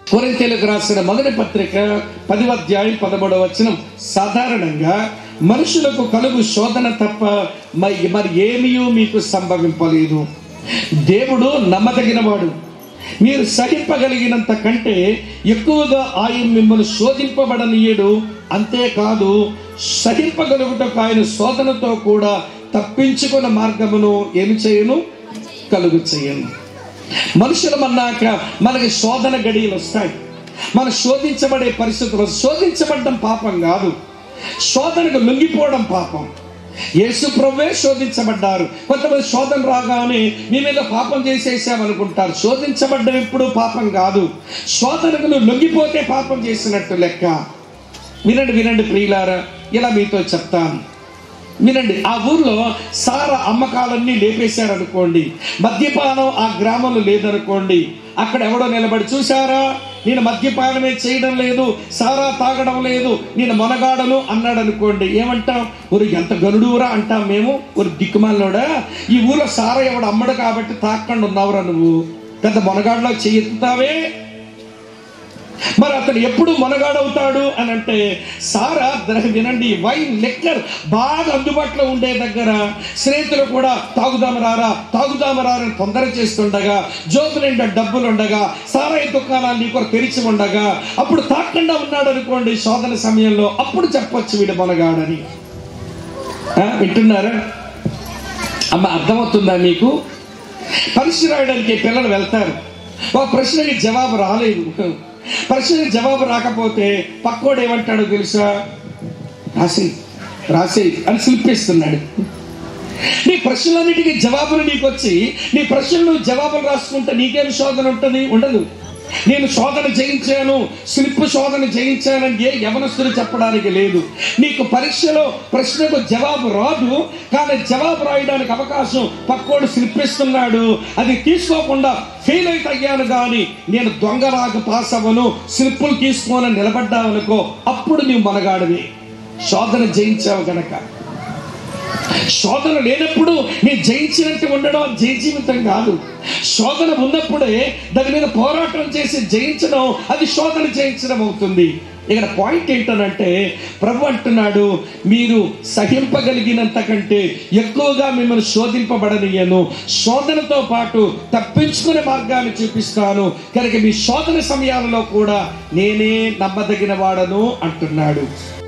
కొరింతీలకు రాసిన మొదటి పత్రిక పదివ అధ్యాయం పదమూడవ వచనం సాధారణంగా మనుషులకు కలుగు శోధన తప్ప మరి మరి ఏమీ మీకు సంభవింపలేదు దేవుడు నమ్మదగినవాడు మీరు సహింపగలిగినంత కంటే ఎక్కువగా ఆయన మిమ్మల్ని శోధింపబడనీయడు అంతేకాదు సహింపగలుగుటకు ఆయన శోధనతో కూడా తప్పించుకున్న మార్గమును ఏమి చేయను కలుగు చేయను మనుషులం అన్నాక మనకి శోధన గడియలు వస్తాయి మనం శోధించబడే పరిస్థితులు శోధించబడడం పాపం కాదు శోధనకు లొంగిపోవడం పాపం యేసు ప్రభువే శోధించబడ్డారు కొంతమంది శోధన రాగానే మీ మీద పాపం చేసేసామనుకుంటారు శోధించబడ్డం ఎప్పుడు పాపం కాదు శోధనకు నువ్వు లొంగిపోతే పాపం చేసినట్టు లెక్క వినండి వినండి ప్రియులారా ఇలా మీతో చెప్తాను వినండి ఆ ఊర్లో సార అమ్మకాలన్నీ లేపేశారనుకోండి మద్యపానం ఆ గ్రామంలో లేదనుకోండి అక్కడ ఎవడో నిలబడి చూసారా నేను మద్యపానమే చేయడం లేదు సారా తాగడం లేదు నేను మొనగాడను అన్నాడు అనుకోండి ఏమంటాం ஒரு ఎంత గనుడురా అంటాం మేము ஒரு దిక్కుమాలోడా ఈ ఊర్లో సారా ఎవడు అమ్మడు కాబట్టి తాకుండా ఉన్నావురా నువ్వు పెద్ద మొనగాడులో చెయ్యెత్తుతావే మరి అతను ఎప్పుడు మొనగాడవుతాడు అని అంటే సారా ద్ర- వినండి వైన్ లెక్కర్ బాగా అందుబాటులో ఉండే దగ్గర స్నేహితులు కూడా తాగుదాము రారా తాగుదాము రారా అని తొందర చేస్తుండగా జోబు నిండా డబ్బులు ఉండగా సారాయి దుకాణాలు నీకు తెరిచి ఉండగా అప్పుడు తాకుండా ఉన్నాడు అనుకోండి శోధన సమయంలో అప్పుడు చెప్పొచ్చు వీడు మొనగాడని ఆ, వింటున్నారా అమ్మ అర్థమవుతుందా మీకు పరీక్ష రాయడానికి పిల్లలు వెళ్తారు ఒక ప్రశ్నకి జవాబు రాలేదు ప్రశ్నకి జవాబు రాకపోతే పక్కోడు ఏమంటాడో తెలుసా రాసి రాసి అని స్లిప్ ఇస్తున్నాడు నీ ప్రశ్నలన్నిటికీ జవాబులు నీకు వచ్చి నీ ప్రశ్నలు జవాబులు రాసుకుంటే నీకేం శోధన ఉంటుంది ఉండదు నేను శోధన జయించాను స్లిప్ శోధన జయించానని ఏ యవనస్తులు చెప్పడానికి లేదు నీకు పరీక్షలో ప్రశ్నకు జవాబు రాదు కానీ జవాబు రాయడానికి అవకాశం పక్కోడు స్లిప్ ఇస్తున్నాడు అది తీసుకోకుండా ఫెయిల్ అయితే అయ్యాను కానీ నేను దొంగలాగా పాస్ అవ్వను స్లిప్పులు తీసుకోని నిలబడ్డావనుకో అప్పుడు నీవు మనగాడివి శోధన జయించావు గనక శోధన లేనప్పుడు నేను జయించినట్టు ఉండడం అది జయ జీవితం కాదు శోధన ఉన్నప్పుడే దాని మీద పోరాటం చేసి జయించడం అది శోధన జయించడం అవుతుంది ఇక్కడ పాయింట్ ఏంటనంటే ప్రభు అంటున్నాడు మీరు సహింపగలిగినంత కంటే ఎక్కువగా మిమ్మల్ని శోధింపబడనియను శోధనతో పాటు తప్పించుకునే మార్గాన్ని చూపిస్తాను కనుక మీ శోధన సమయాలలో కూడా నేనే నమ్మదగిన వాడను అంటున్నాడు